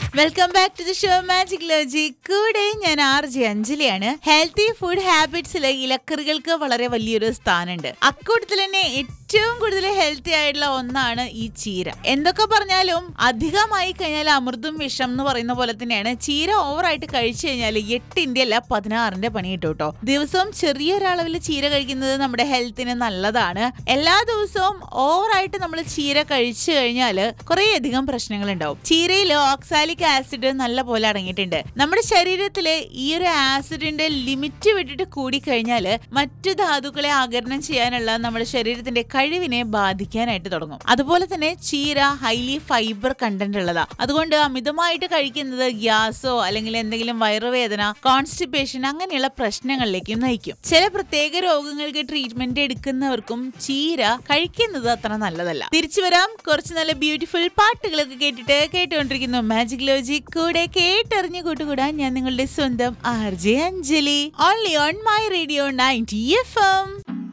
welcome back to the show magic ലോജി കൂടെ ഞാൻ ആർ ജെ അഞ്ജലിയാണ് ഹെൽത്തി ഫുഡ് ഹാബിറ്റ്സിലെ ഇലക്കറികൾക്ക് വളരെ വലിയൊരു സ്ഥാനമുണ്ട് അക്കൂട്ടത്തിൽ തന്നെ ഏറ്റവും കൂടുതൽ ഹെൽത്തി ആയിട്ടുള്ള ഒന്നാണ് ഈ ചീര എന്തൊക്കെ പറഞ്ഞാലും അധികമായി കഴിഞ്ഞാൽ അമൃതും വിഷം എന്ന് പറയുന്ന പോലെ തന്നെയാണ് ചീര ഓവറായിട്ട് കഴിച്ചു കഴിഞ്ഞാൽ എട്ടിന്റെ അല്ല പതിനാറിന്റെ പണി കിട്ടും കേട്ടോ ദിവസവും ചെറിയൊരളവിൽ ചീര കഴിക്കുന്നത് നമ്മുടെ ഹെൽത്തിന് നല്ലതാണ് എല്ലാ ദിവസവും ഓവറായിട്ട് നമ്മൾ ചീര കഴിച്ചു കഴിഞ്ഞാൽ കുറേയധികം പ്രശ്നങ്ങൾ ഉണ്ടാവും ചീരയിൽ ഓക്സാലിക് ആസിഡ് നല്ല പോലെ അടങ്ങിയിട്ടുണ്ട് നമ്മുടെ ശരീരത്തിലെ ഈ ഒരു ആസിഡിന്റെ ലിമിറ്റ് വിട്ടിട്ട് കൂടിക്കഴിഞ്ഞാൽ മറ്റു ധാതുക്കളെ ആകരണം ചെയ്യാനുള്ള നമ്മുടെ ശരീരത്തിന്റെ കഴിവിനെ ബാധിക്കാനായിട്ട് തുടങ്ങും അതുപോലെ തന്നെ ചീര ഹൈലി ഫൈബർ കണ്ടന്റ് ഉള്ളതാ അതുകൊണ്ട് അമിതമായിട്ട് കഴിക്കുന്നത് ഗ്യാസോ അല്ലെങ്കിൽ എന്തെങ്കിലും വയറുവേദന കോൺസ്റ്റിപ്പേഷൻ അങ്ങനെയുള്ള പ്രശ്നങ്ങളിലേക്ക് നയിക്കും ചില പ്രത്യേക രോഗങ്ങൾക്ക് ട്രീറ്റ്മെന്റ് എടുക്കുന്നവർക്കും ചീര കഴിക്കുന്നത് അത്ര നല്ലതല്ല തിരിച്ചു വരാം കുറച്ച് നല്ല ബ്യൂട്ടിഫുൾ പാട്ടുകളൊക്കെ കേട്ടിട്ട് കേട്ടുകൊണ്ടിരിക്കുന്നു മാജിക് ലോജി കൂടെ കേട്ടറിഞ്ഞു കൂട്ടുകൂടാൻ ഞാൻ നിങ്ങളുടെ സ്വന്തം R J Anjali only on my radio ninety F M